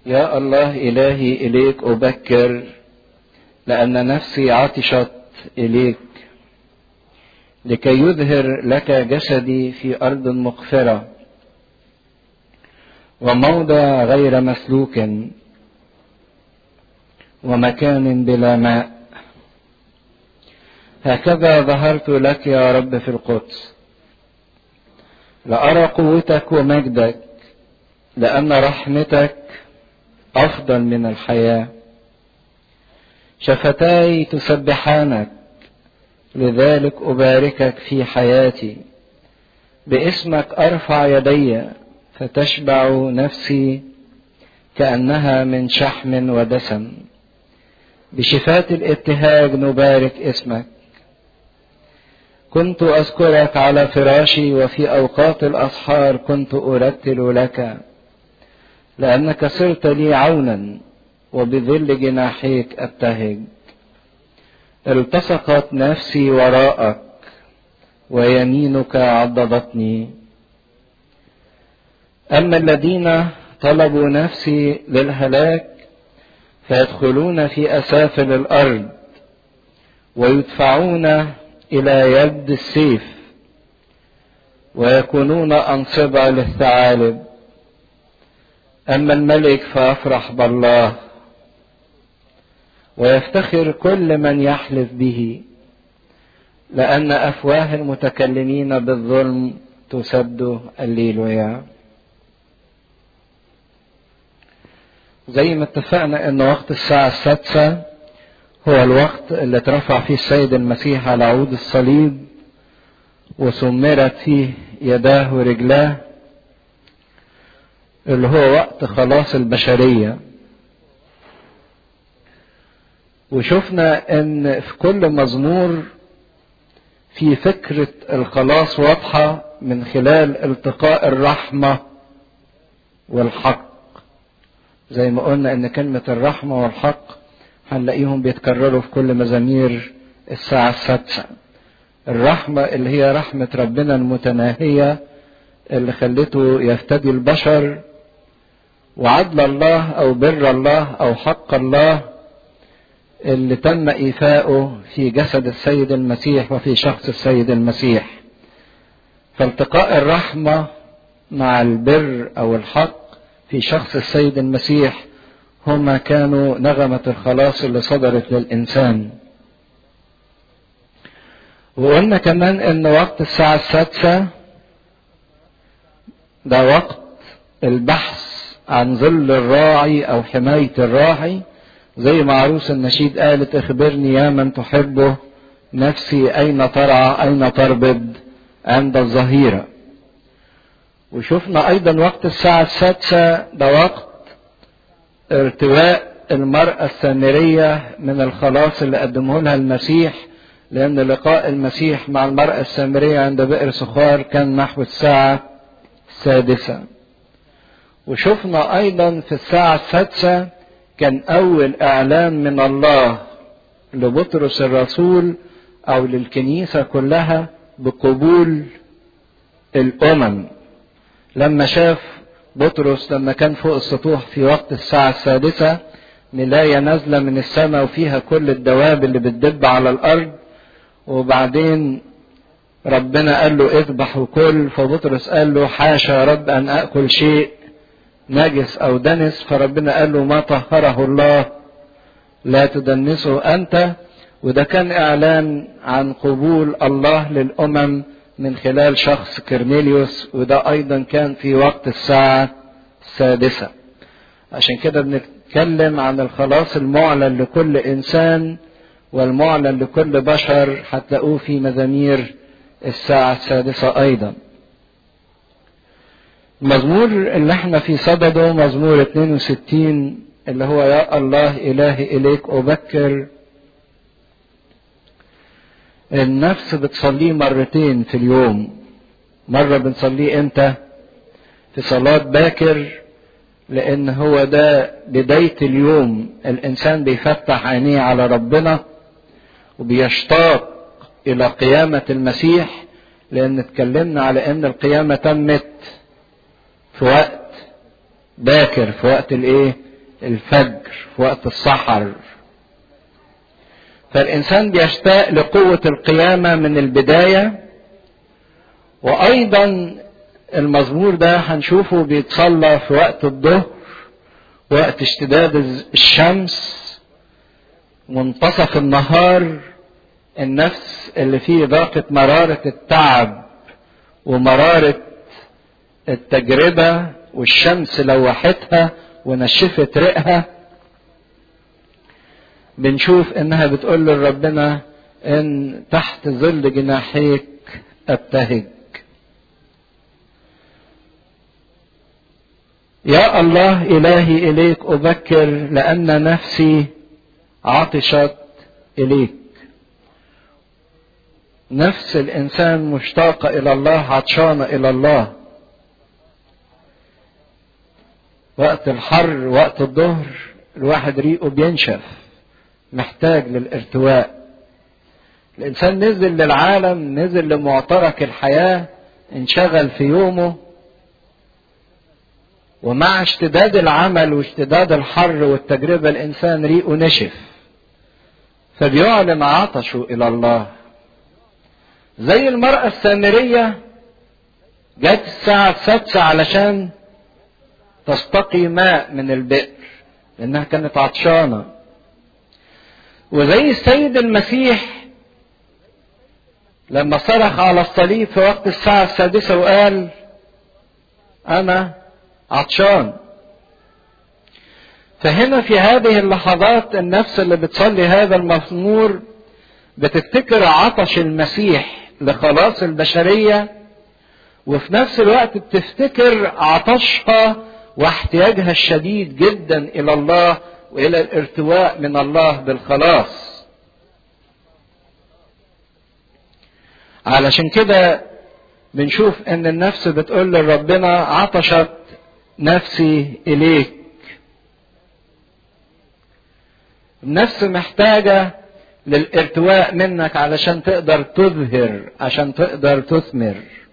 يا الله إلهي إليك أبكر لأن نفسي عطشت إليك لكي يظهر لك جسدي في أرض مقفرة وموضع غير مسلوك ومكان بلا ماء هكذا ظهرت لك يا رب في القدس لأرى قوتك ومجدك لأن رحمتك أفضل من الحياة شفتاي تسبحانك لذلك أباركك في حياتي باسمك أرفع يدي فتشبع نفسي كأنها من شحم ودسم بشفاة الابتهاج نبارك اسمك كنت أذكرك على فراشي وفي أوقات الأسحار كنت أرتل لك لأنك صرت لي عونا وبظل جناحيك أبتهج التصقت نفسي وراءك ويمينك عضدتني أما الذين طلبوا نفسي للهلاك فيدخلون في أسافل الأرض ويدفعون إلى يد السيف ويكونون أنصبة للثعالب أما الملك فأفرح بالله ويفتخر كل من يحلف به لأن أفواه المتكلمين بالظلم تسد الليلويا زي ما اتفقنا ان وقت الساعة السادسة هو الوقت اللي اترفع فيه السيد المسيح على عود الصليب وسمرت فيه يداه ورجلاه اللي هو وقت خلاص البشرية وشفنا ان في كل مزمور في فكرة الخلاص واضحة من خلال التقاء الرحمة والحق زي ما قلنا ان كلمة الرحمة والحق هنلاقيهم بيتكرروا في كل مزامير الساعة السادسة الرحمة اللي هي رحمة ربنا المتناهية اللي خلته يفتدي البشر وعدل الله او بر الله او حق الله اللي تم ايفاؤه في جسد السيد المسيح وفي شخص السيد المسيح فالتقاء الرحمة مع البر او الحق في شخص السيد المسيح هما كانوا نغمة الخلاص اللي صدرت للإنسان وقلنا كمان ان وقت الساعة السادسة ده وقت البحث عن ظل الراعي او حماية الراعي زي ما عروس النشيد قالت اخبرني يا من تحبه نفسي اين ترعى اين تربد عند الظهيره وشفنا ايضا وقت الساعة السادسة ده وقت ارتواء المرأة السامرية من الخلاص اللي قدمه لها المسيح لأن لقاء المسيح مع المرأة السامرية عند بئر سخار كان نحو الساعة السادسة وشفنا أيضا في الساعة السادسة كان أول إعلان من الله لبطرس الرسول أو للكنيسة كلها بقبول الأمم لما شاف بطرس لما كان فوق السطوح في وقت الساعة السادسة ملاية نازلة من السماء وفيها كل الدواب اللي بتدب على الأرض وبعدين ربنا قال له اذبح وكل فبطرس قال له حاشا يا رب أن أكل شيء نجس أو دنس فربنا قال له ما طهره الله لا تدنسه أنت وده كان إعلان عن قبول الله للأمم من خلال شخص كرنيليوس وده ايضا كان في وقت الساعة السادسة عشان كده بنتكلم عن الخلاص المعلن لكل انسان والمعلن لكل بشر هتلاقوه في مزامير الساعة السادسة ايضا المزمور اللي احنا في صدده مزمور 62 اللي هو يا الله الهي اليك ابكر النفس بتصليه مرتين في اليوم مرة بنصليه امتى في صلاة باكر لان هو ده بداية اليوم الانسان بيفتح عينيه على ربنا وبيشتاق الى قيامة المسيح لان اتكلمنا على ان القيامة تمت في وقت باكر في وقت الايه الفجر في وقت السحر فالإنسان بيشتاق لقوة القيامة من البداية وأيضا المزمور ده هنشوفه بيتصلى في وقت الظهر وقت اشتداد الشمس منتصف النهار النفس اللي فيه ضاقة مرارة التعب ومرارة التجربة والشمس لوحتها ونشفت ريقها بنشوف انها بتقول لربنا ان تحت ظل جناحيك ابتهج يا الله الهي اليك ابكر لان نفسي عطشت اليك نفس الانسان مشتاقه الى الله عطشانه الى الله وقت الحر وقت الظهر الواحد ريقه بينشف محتاج للارتواء الانسان نزل للعالم نزل لمعترك الحياه انشغل في يومه ومع اشتداد العمل واشتداد الحر والتجربه الانسان ريقه نشف فبيعلن عطشه الى الله زي المراه السامريه جت الساعه السادسه علشان تستقي ماء من البئر لانها كانت عطشانه وزي السيد المسيح لما صرخ على الصليب في وقت الساعة السادسة وقال أنا عطشان فهنا في هذه اللحظات النفس اللي بتصلي هذا المزمور بتفتكر عطش المسيح لخلاص البشرية وفي نفس الوقت بتفتكر عطشها واحتياجها الشديد جدا إلى الله والى الارتواء من الله بالخلاص علشان كده بنشوف ان النفس بتقول لربنا عطشت نفسي اليك النفس محتاجة للارتواء منك علشان تقدر تظهر عشان تقدر تثمر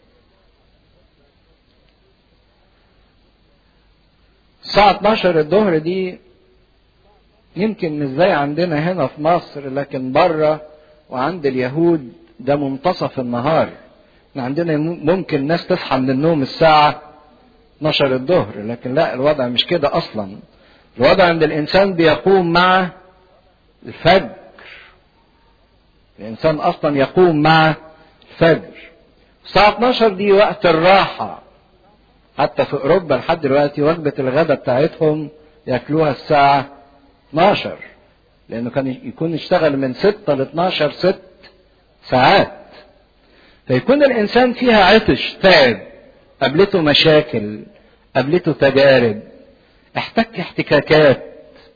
الساعة 12 الظهر دي يمكن مش زي عندنا هنا في مصر لكن بره وعند اليهود ده منتصف النهار احنا عندنا ممكن ناس تصحى من النوم الساعة 12 الظهر لكن لا الوضع مش كده اصلا الوضع عند الانسان بيقوم مع الفجر الانسان اصلا يقوم مع الفجر الساعة 12 دي وقت الراحة حتى في اوروبا لحد دلوقتي وجبة الغداء بتاعتهم ياكلوها الساعة 12 لانه كان يكون يشتغل من 6 ل 12 ست ساعات فيكون الانسان فيها عطش تعب قابلته مشاكل قابلته تجارب احتك احتكاكات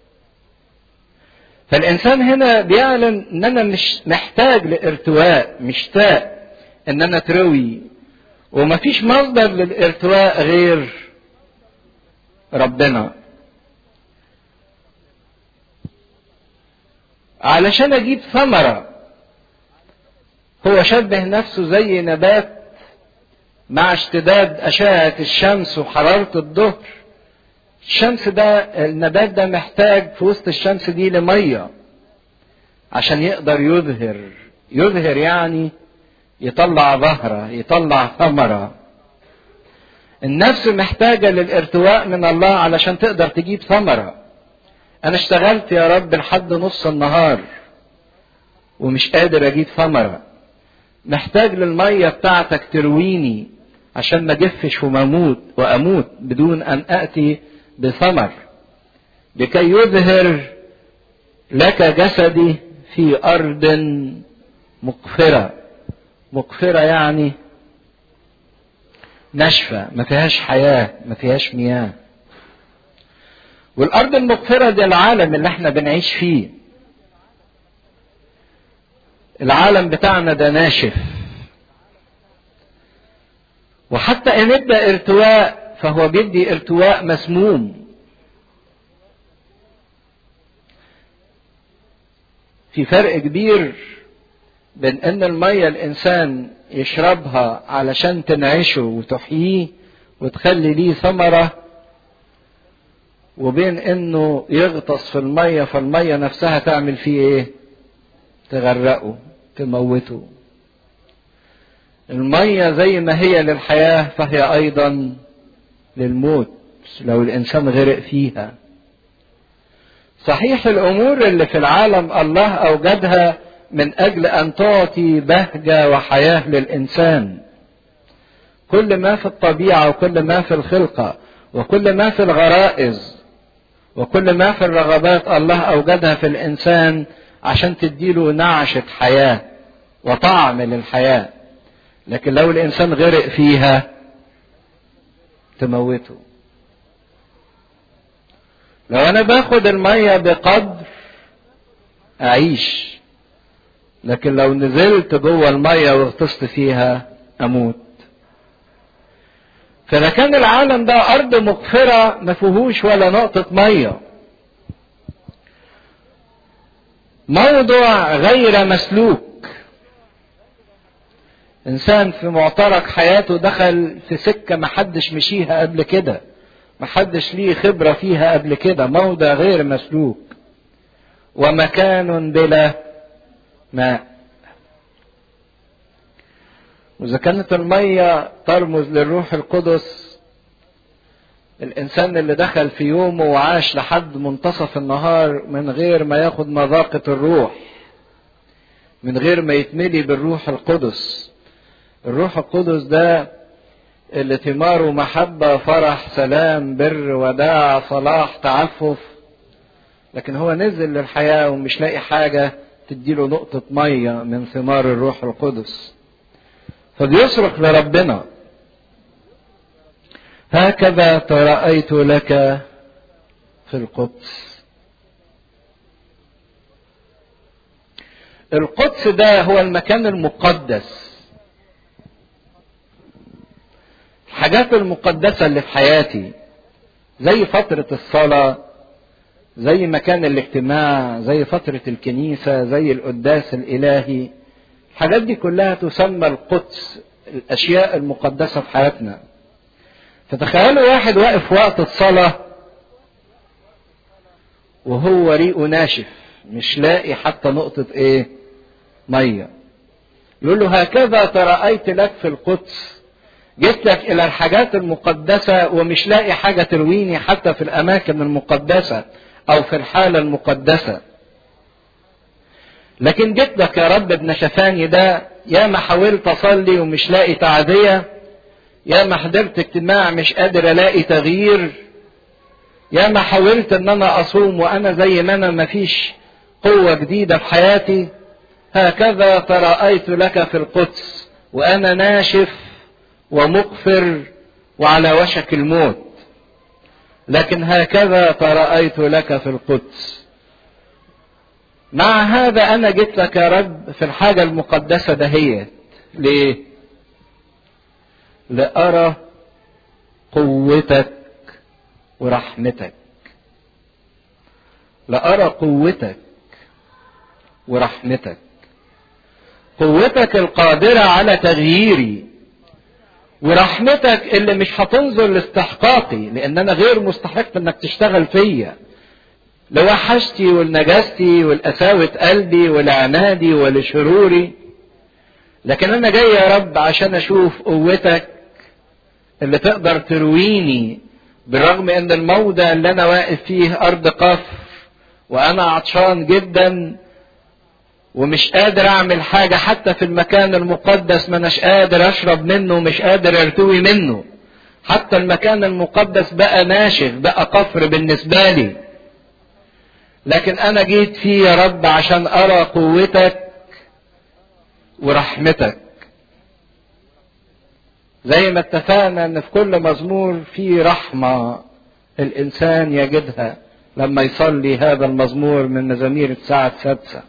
فالانسان هنا بيعلن ان انا مش محتاج لارتواء مشتاق ان انا اتروي ومفيش مصدر للارتواء غير ربنا علشان اجيب ثمرة هو شبه نفسه زي نبات مع اشتداد أشعة الشمس وحرارة الظهر الشمس ده النبات ده محتاج في وسط الشمس دي لمية عشان يقدر يظهر يظهر يعني يطلع ظهرة يطلع ثمرة النفس محتاجة للارتواء من الله علشان تقدر تجيب ثمرة انا اشتغلت يا رب لحد نص النهار ومش قادر اجيب ثمرة محتاج للمية بتاعتك ترويني عشان ما اجفش ومموت واموت بدون ان اتي بثمر لكي يظهر لك جسدي في ارض مقفرة مقفرة يعني ناشفة ما فيهاش حياة ما فيهاش مياه والارض المقفرة ده العالم اللي احنا بنعيش فيه العالم بتاعنا ده ناشف وحتى ان ادى ارتواء فهو بيدي ارتواء مسموم في فرق كبير بين ان المية الانسان يشربها علشان تنعشه وتحييه وتخلي ليه ثمرة وبين انه يغطس في الميه فالميه نفسها تعمل فيه ايه تغرقه تموته الميه زي ما هي للحياه فهي ايضا للموت لو الانسان غرق فيها صحيح الامور اللي في العالم الله اوجدها من اجل ان تعطي بهجه وحياه للانسان كل ما في الطبيعه وكل ما في الخلقه وكل ما في الغرائز وكل ما في الرغبات الله اوجدها في الانسان عشان تديله نعشه حياه وطعم للحياه لكن لو الانسان غرق فيها تموته لو انا باخد الميه بقدر اعيش لكن لو نزلت جوه الميه وغطست فيها اموت فاذا كان العالم ده ارض مقفره ما فيهوش ولا نقطه ميه موضوع غير مسلوك انسان في معترك حياته دخل في سكه محدش مشيها قبل كده محدش ليه خبره فيها قبل كده موضع غير مسلوك ومكان بلا ماء واذا كانت الميه ترمز للروح القدس الانسان اللي دخل في يومه وعاش لحد منتصف النهار من غير ما ياخد مذاقه الروح من غير ما يتملي بالروح القدس الروح القدس ده اللي ثماره محبة فرح سلام بر وداع صلاح تعفف لكن هو نزل للحياة ومش لاقي حاجة تديله نقطة مية من ثمار الروح القدس فبيصرخ لربنا هكذا ترأيت لك في القدس القدس ده هو المكان المقدس الحاجات المقدسة اللي في حياتي زي فترة الصلاة زي مكان الاجتماع زي فترة الكنيسة زي القداس الإلهي الحاجات دي كلها تسمى القدس الأشياء المقدسة في حياتنا فتخيلوا واحد واقف وقت الصلاة وهو ريقه ناشف مش لاقي حتى نقطة ايه مية يقول له هكذا ترأيت لك في القدس جيت لك الى الحاجات المقدسة ومش لاقي حاجة ترويني حتى في الاماكن المقدسة او في الحالة المقدسة لكن جيت لك يا رب ابن شفاني ده يا ما حاولت اصلي ومش لاقي تعزية يا ما حضرت اجتماع مش قادر الاقي تغيير يا ما حاولت ان انا اصوم وانا زي ما انا مفيش قوة جديدة في حياتي هكذا ترأيت لك في القدس وانا ناشف ومقفر وعلى وشك الموت لكن هكذا ترأيت لك في القدس مع هذا انا جيت لك يا رب في الحاجة المقدسة دهيت ليه لأرى قوتك ورحمتك لأرى قوتك ورحمتك قوتك القادرة على تغييري ورحمتك اللي مش هتنظر لاستحقاقي لان انا غير مستحق انك تشتغل فيا لوحشتي ولنجاستي والقساوة قلبي ولعنادي ولشروري لكن انا جاي يا رب عشان اشوف قوتك اللي تقدر ترويني بالرغم ان الموضع اللي انا واقف فيه ارض قفر وانا عطشان جدا ومش قادر اعمل حاجة حتى في المكان المقدس ما اناش قادر اشرب منه مش قادر ارتوي منه حتى المكان المقدس بقى ناشف بقى قفر بالنسبة لي لكن انا جيت فيه يا رب عشان ارى قوتك ورحمتك زي ما اتفقنا ان في كل مزمور في رحمة الانسان يجدها لما يصلي هذا المزمور من مزامير الساعة السادسة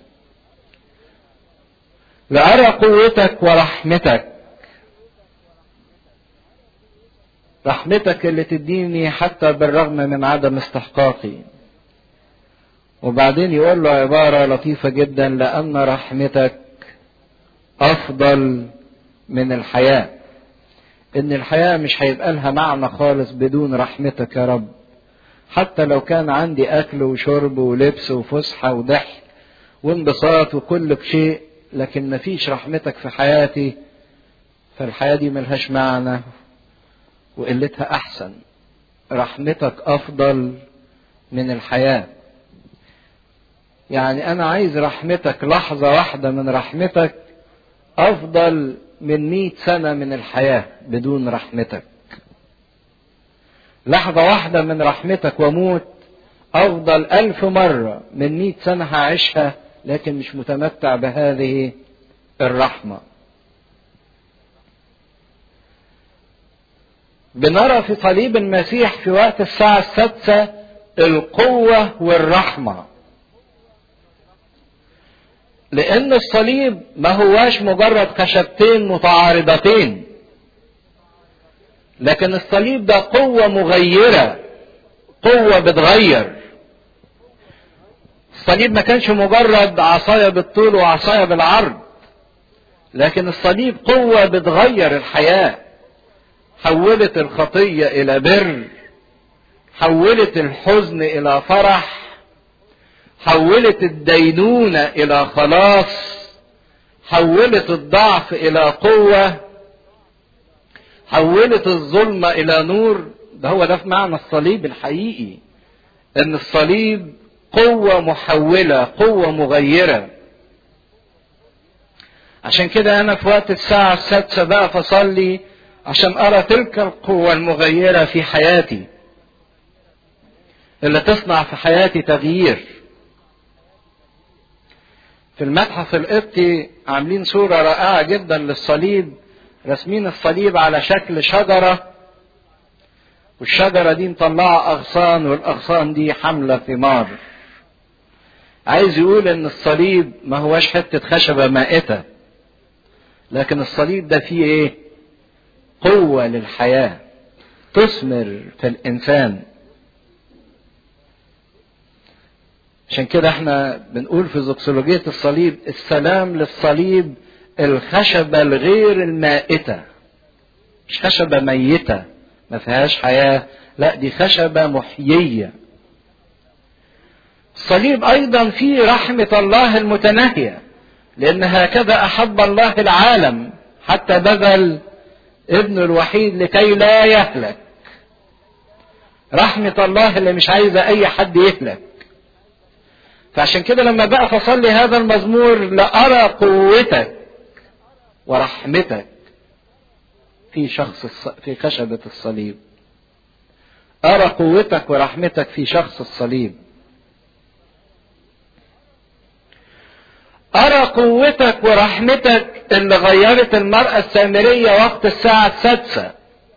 لأرى قوتك ورحمتك رحمتك اللي تديني حتى بالرغم من عدم استحقاقي وبعدين يقول له عبارة لطيفة جدا لأن رحمتك أفضل من الحياة إن الحياة مش هيبقى لها معنى خالص بدون رحمتك يا رب حتى لو كان عندي اكل وشرب ولبس وفسحه وضحك وانبساط وكل شيء لكن مفيش رحمتك في حياتي فالحياه دي ملهاش معنى وقلتها احسن رحمتك افضل من الحياه يعني انا عايز رحمتك لحظه واحده من رحمتك افضل من مئة سنه من الحياه بدون رحمتك لحظه واحده من رحمتك واموت افضل الف مره من مئة سنه هعيشها لكن مش متمتع بهذه الرحمه بنرى في صليب المسيح في وقت الساعة السادسة القوة والرحمة لأن الصليب ما هواش مجرد خشبتين متعارضتين لكن الصليب ده قوة مغيرة قوة بتغير الصليب ما كانش مجرد عصاية بالطول وعصاية بالعرض لكن الصليب قوة بتغير الحياة حولت الخطية إلى بر حولت الحزن إلى فرح حولت الدينونة إلى خلاص حولت الضعف إلى قوة حولت الظلمة إلى نور ده هو ده في معنى الصليب الحقيقي إن الصليب قوة محولة قوة مغيرة عشان كده أنا في وقت الساعة السادسة بقى فصلي عشان أرى تلك القوة المغيرة في حياتي اللي تصنع في حياتي تغيير في المتحف القبطي عاملين صورة رائعة جدا للصليب رسمين الصليب على شكل شجرة والشجرة دي مطلعة أغصان والأغصان دي حاملة ثمار عايز يقول إن الصليب ما هواش حتة خشبة مائتة لكن الصليب ده فيه إيه؟ قوة للحياة تثمر في الإنسان عشان كده احنا بنقول في زوكسولوجية الصليب السلام للصليب الخشبة الغير المائتة مش خشبة ميتة ما فيهاش حياة لا دي خشبة محيية الصليب أيضا فيه رحمة الله المتناهية لأن هكذا أحب الله العالم حتى بذل ابنه الوحيد لكي لا يهلك رحمة الله اللي مش عايزة أي حد يهلك فعشان كده لما بقى فصلي هذا المزمور لأرى قوتك ورحمتك في شخص الص... في خشبة الصليب أرى قوتك ورحمتك في شخص الصليب أرى قوتك ورحمتك اللي غيرت المرأة السامرية وقت الساعة السادسة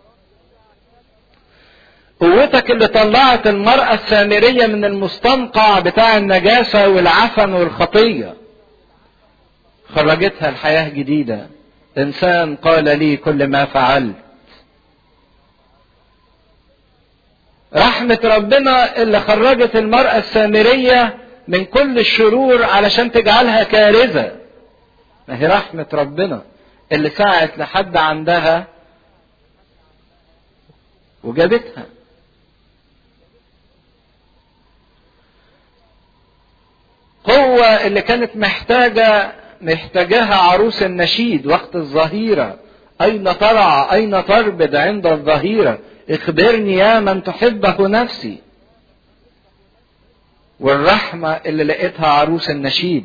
قوتك اللي طلعت المرأة السامرية من المستنقع بتاع النجاسة والعفن والخطية خرجتها الحياة جديدة إنسان قال لي كل ما فعلت رحمة ربنا اللي خرجت المرأة السامرية من كل الشرور علشان تجعلها كارثة ما هي رحمة ربنا اللي سعت لحد عندها وجابتها قوة اللي كانت محتاجة محتاجاها عروس النشيد وقت الظهيرة أين ترعى أين تربد عند الظهيرة اخبرني يا من تحبه نفسي والرحمة اللي لقيتها عروس النشيد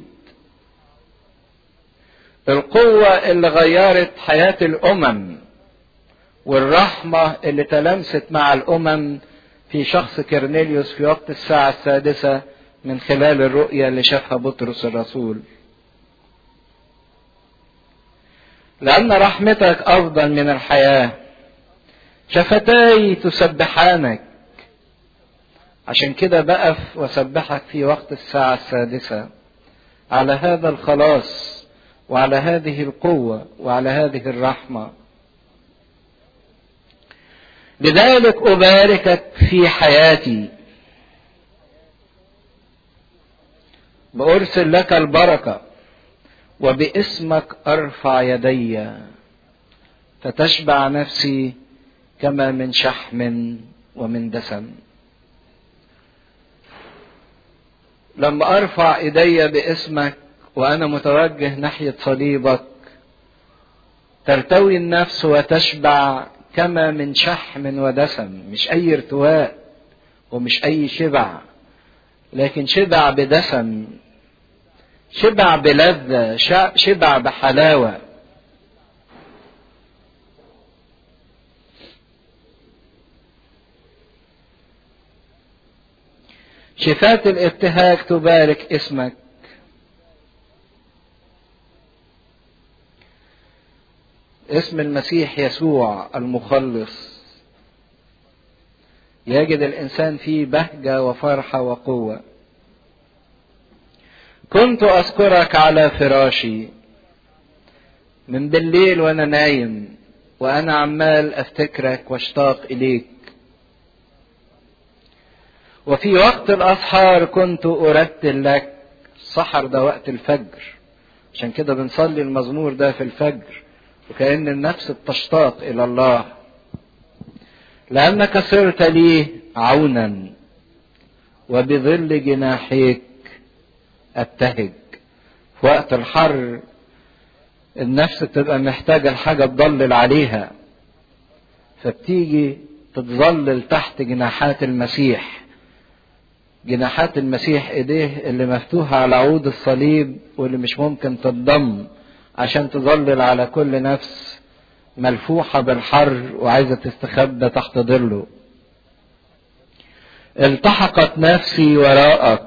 القوة اللي غيرت حياة الأمم والرحمة اللي تلامست مع الأمم في شخص كرنيليوس في وقت الساعة السادسة من خلال الرؤية اللي شافها بطرس الرسول لأن رحمتك أفضل من الحياة شفتاي تسبحانك عشان كده بقف وسبحك في وقت الساعة السادسة على هذا الخلاص وعلى هذه القوة وعلى هذه الرحمة لذلك أباركك في حياتي بأرسل لك البركة وباسمك أرفع يدي فتشبع نفسي كما من شحم ومن دسم لما ارفع ايدي باسمك وانا متوجه ناحيه صليبك ترتوي النفس وتشبع كما من شحم ودسم مش اي ارتواء ومش اي شبع لكن شبع بدسم شبع بلذة شبع بحلاوة شفات الابتهاج تبارك اسمك اسم المسيح يسوع المخلص يجد الانسان فيه بهجه وفرحه وقوه كنت اذكرك على فراشي من بالليل وانا نايم وانا عمال افتكرك واشتاق اليك وفي وقت الاسحار كنت ارتل لك السحر ده وقت الفجر عشان كده بنصلي المزمور ده في الفجر وكأن النفس بتشتاق إلى الله لأنك صرت لي عونا وبظل جناحيك أبتهج في وقت الحر النفس بتبقى محتاجة لحاجة تضلل عليها فبتيجي تتظلل تحت جناحات المسيح جناحات المسيح ايديه اللي مفتوحة على عود الصليب واللي مش ممكن تتضم عشان تظلل على كل نفس ملفوحة بالحر وعايزة تستخبى تحت ظله التحقت نفسي وراءك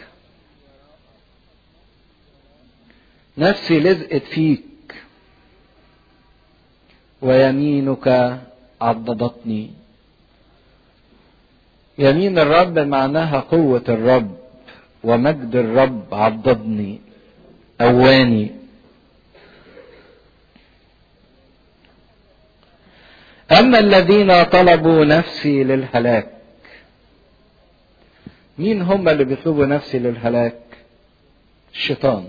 نفسي لزقت فيك ويمينك عضدتني يمين الرب معناها قوة الرب ومجد الرب عضدني أواني أما الذين طلبوا نفسي للهلاك مين هم اللي بيطلبوا نفسي للهلاك الشيطان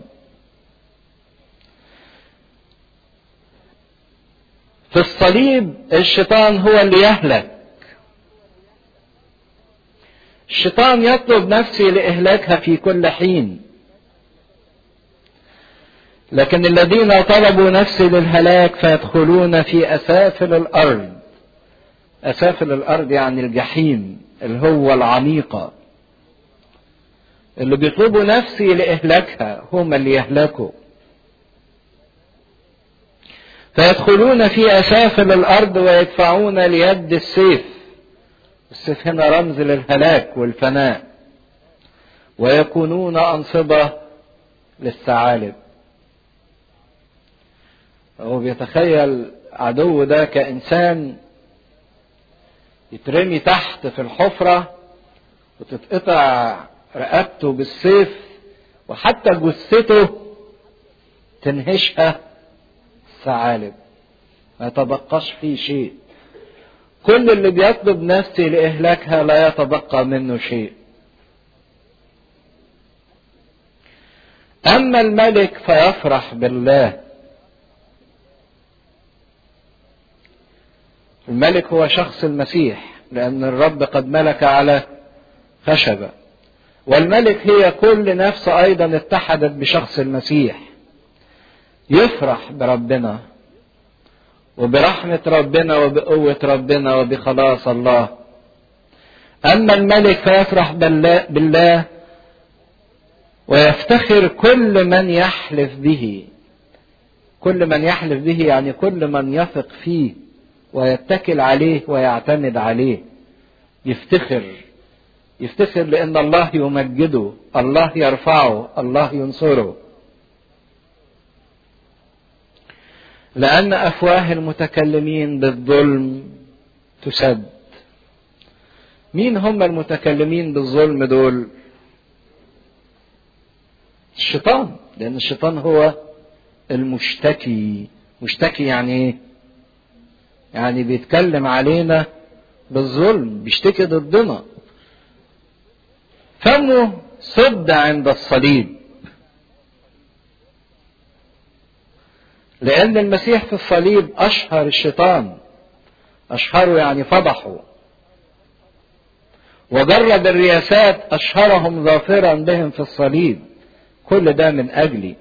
في الصليب الشيطان هو اللي يهلك الشيطان يطلب نفسي لإهلاكها في كل حين لكن الذين طلبوا نفسي للهلاك فيدخلون في أسافل الأرض أسافل الأرض يعني الجحيم اللي هو العميقة اللي بيطلبوا نفسي لإهلاكها هم اللي يهلكوا فيدخلون في أسافل الأرض ويدفعون ليد السيف السيف هنا رمز للهلاك والفناء ويكونون أنصبة للثعالب هو بيتخيل عدو ده كإنسان يترمي تحت في الحفرة وتتقطع رقبته بالسيف وحتى جثته تنهشها الثعالب ما يتبقاش فيه شيء كل اللي بيطلب نفسي لإهلاكها لا يتبقى منه شيء أما الملك فيفرح بالله الملك هو شخص المسيح لأن الرب قد ملك على خشبة والملك هي كل نفس أيضا اتحدت بشخص المسيح يفرح بربنا وبرحمة ربنا وبقوة ربنا وبخلاص الله أما الملك فيفرح بالله, بالله ويفتخر كل من يحلف به كل من يحلف به يعني كل من يثق فيه ويتكل عليه ويعتمد عليه يفتخر يفتخر لأن الله يمجده الله يرفعه الله ينصره لأن أفواه المتكلمين بالظلم تسد مين هم المتكلمين بالظلم دول الشيطان لأن الشيطان هو المشتكي مشتكي يعني ايه يعني بيتكلم علينا بالظلم بيشتكي ضدنا فمه صد عند الصليب لأن المسيح في الصليب أشهر الشيطان أشهره يعني فضحه وجرب الرياسات أشهرهم ظافرا بهم في الصليب كل ده من أجلي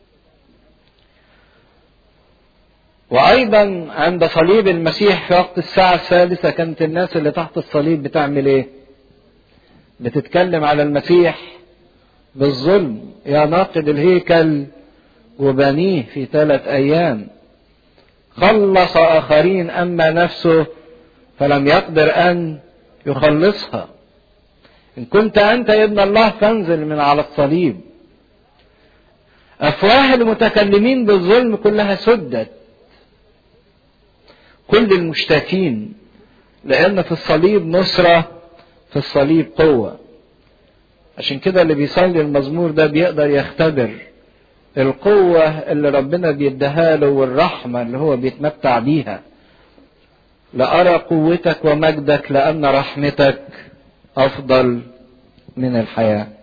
وأيضا عند صليب المسيح في وقت الساعة الثالثة كانت الناس اللي تحت الصليب بتعمل إيه؟ بتتكلم على المسيح بالظلم يا ناقد الهيكل وبنيه في ثلاث أيام خلص آخرين أما نفسه فلم يقدر أن يخلصها إن كنت أنت ابن الله فانزل من على الصليب أفواه المتكلمين بالظلم كلها سدت كل المشتاكين لأن في الصليب نصرة في الصليب قوة عشان كده اللي بيصلي المزمور ده بيقدر يختبر القوة اللي ربنا بيديها له والرحمة اللي هو بيتمتع بيها لأرى قوتك ومجدك لأن رحمتك أفضل من الحياة